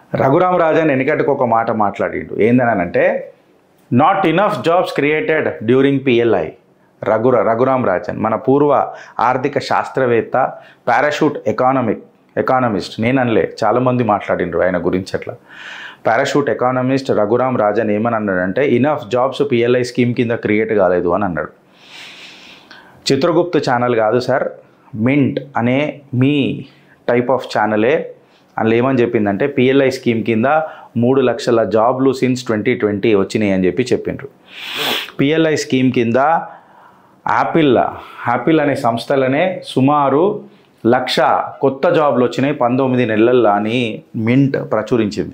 రఘురామ్ రాజన్ ఎన్నికటికి ఒక మాట మాట్లాడిండు ఏందనంటే not enough jobs created during PLI రఘుర రఘురామ్ రాజన్ మన పూర్వ ఆర్థిక శాస్త్రవేత్త పారాషూట్ ఎకానమిక్ ఎకానమిస్ట్ నేను అనలే చాలామంది మాట్లాడిండ్రు ఆయన గురించి అట్లా పారాషూట్ ఎకానమిస్ట్ రఘురామ్ రాజన్ ఏమని అన్నాడంటే ఇనఫ్ జాబ్స్ పిఎల్ఐ స్కీమ్ కింద క్రియేట్ కాలేదు అని అన్నాడు చిత్రగుప్త ఛానల్ కాదు సార్ మింట్ అనే మీ టైప్ ఆఫ్ ఛానలే అందులో ఏమని చెప్పిందంటే పిఎల్ఐ స్కీమ్ కింద మూడు లక్షల జాబ్లు సిన్స్ ట్వంటీ ట్వంటీ వచ్చినాయి అని చెప్పి చెప్పిండ్రు పిఎల్ఐ స్కీమ్ కింద యాపిల్ యాపిల్ అనే సంస్థలనే సుమారు లక్ష కొత్త జాబ్లు వచ్చినాయి పంతొమ్మిది నెలల్లో అని మింట్ ప్రచురించింది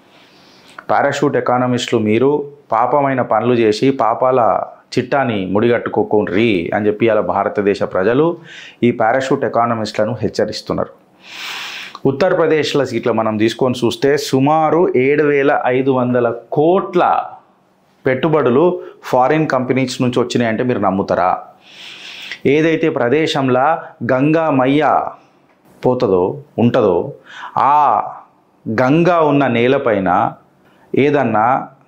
పారాషూట్ ఎకానమిస్టులు మీరు పాపమైన పనులు చేసి పాపాల చిట్టాని ముడిగట్టుకోకుండ్రి అని చెప్పి అలా భారతదేశ ప్రజలు ఈ పారాషూట్ ఎకానమిస్టులను హెచ్చరిస్తున్నారు ఉత్తరప్రదేశ్లో సీట్ల మనం తీసుకొని చూస్తే సుమారు ఏడు వేల ఐదు వందల కోట్ల పెట్టుబడులు ఫారిన్ కంపెనీస్ నుంచి వచ్చినాయంటే మీరు నమ్ముతారా ఏదైతే ప్రదేశంలో గంగా మయ్య పోతుందో ఉంటుందో ఆ గంగా ఉన్న నేలపైన ఏదన్నా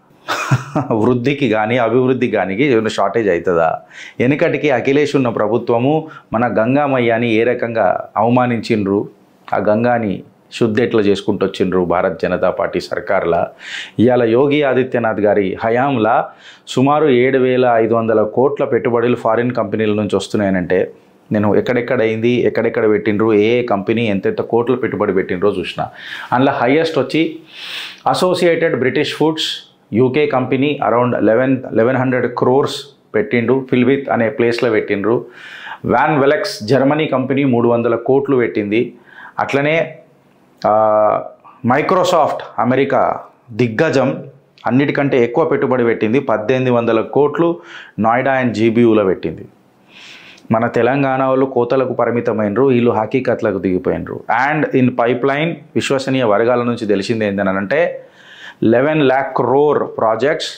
వృద్ధికి కానీ అభివృద్ధికి కానీ ఏమైనా షార్టేజ్ అవుతుందా వెనుకటికి అఖిలేష్ ఉన్న ప్రభుత్వము మన గంగామయ్యని ఏ రకంగా అవమానించిండ్రు ఆ గంగాని శుద్ధి ఎట్లా చేసుకుంటూ వచ్చిండ్రు భారత్ జనతా పార్టీ సర్కార్లా ఇవాళ యోగి ఆదిత్యనాథ్ గారి హయాంలా సుమారు ఏడు వేల ఐదు వందల కోట్ల పెట్టుబడులు ఫారిన్ కంపెనీల నుంచి వస్తున్నాయనంటే నేను ఎక్కడెక్కడ అయింది ఎక్కడెక్కడ పెట్టిండ్రు ఏ ఏ కంపెనీ ఎంతెంత కోట్ల పెట్టుబడి పెట్టిండ్రో చూసిన అందులో హయ్యెస్ట్ వచ్చి Associated British Foods UK company around eleven eleven hundred crores పెట్టిండ్రు ఫిల్విత్ అనే ప్లేస్లో పెట్టిండ్రు వ్యాన్ వెలెక్స్ జర్మనీ కంపెనీ మూడు వందల కోట్లు పెట్టింది అట్లనే ఆ, మైక్రోసాఫ్ట్ అమెరికా దిగ్గజం అన్నిటికంటే ఎక్కువ పెట్టుబడి పెట్టింది పద్దెనిమిది వందల కోట్లు నోయిడా అండ్ జీబీయూలో పెట్టింది మన తెలంగాణ వాళ్ళు కోతలకు పరిమితమైనరు వీళ్ళు హకీకత్లకు దిగిపోయినరు అండ్ ఇన్ పైప్ లైన్ విశ్వసనీయ వర్గాల నుంచి తెలిసింది ఏంటంటే eleven lakh crore projects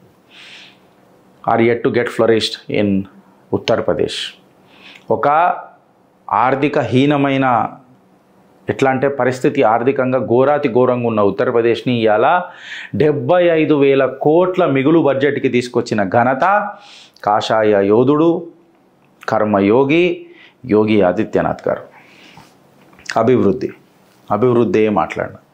are yet to get flourished in Uttar Pradesh ఒక ఆర్థిక హీనమైన ఎట్లా అంటే పరిస్థితి ఆర్థికంగా ఘోరాతి ఘోరంగా ఉన్న ఉత్తరప్రదేశ్ని ఇవాళ డెబ్బై ఐదు వేల కోట్ల మిగులు బడ్జెట్కి తీసుకొచ్చిన ఘనత కాషాయ యోధుడు కర్మయోగి యోగి ఆదిత్యనాథ్ గారు అభివృద్ధి అభివృద్ధి మాట్లాడిన